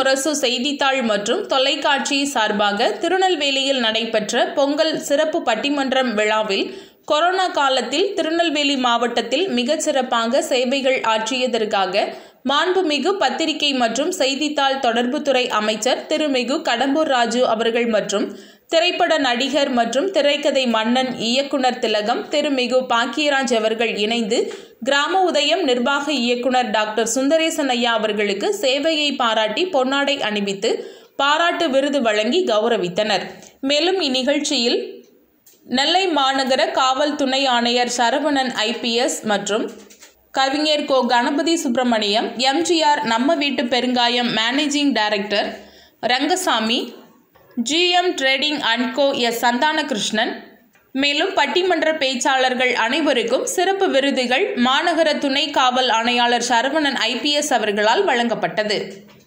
முரசு செய்தித்தாள் மற்றும் தொலைக்காட்சி சார்பாக திருநெல்வேலியில் நடைபெற்ற பொங்கல் சிறப்பு பட்டிமன்றம் விழாவில் கொரோனா காலத்தில் திருநெல்வேலி மாவட்டத்தில் மிகச்சிறப்பாக சேவைகள் ஆற்றியதற்காக மாண்புமிகு பத்திரிகை மற்றும் செய்தித்தாள் தொடர்புத்துறை அமைச்சர் திருமிகு கடம்பூர் ராஜு அவர்கள் மற்றும் திரைப்பட நடிகர் மற்றும் திரைக்கதை மன்னன் இயக்குனர் திலகம் திருமிகு பாக்கியராஜ் அவர்கள் இணைந்து கிராம உதயம் நிர்வாக இயக்குனர் டாக்டர் சுந்தரேசன் ஐயா அவர்களுக்கு சேவையை பாராட்டி பொன்னாடை அணிவித்து பாராட்டு விருது வழங்கி கௌரவித்தனர் மேலும் இந்நிகழ்ச்சியில் நெல்லை மாநகர காவல் துணை ஆணையர் சரவணன் ஐபிஎஸ் மற்றும் கவிஞர் கோ கணபதி சுப்பிரமணியம் எம்ஜிஆர் நம்ம வீட்டு பெருங்காயம் managing director Rangasamy GM trading and co S Santhanakrishnan மேலும் பட்டிமன்ற பேச்சாளர்கள் அனைவருக்கும் சிறப்பு விருதுகள் மாநகர துணை காவல் ஆணையாளர் சரவணன் ஐபிஎஸ் அவர்களால் வழங்கப்பட்டது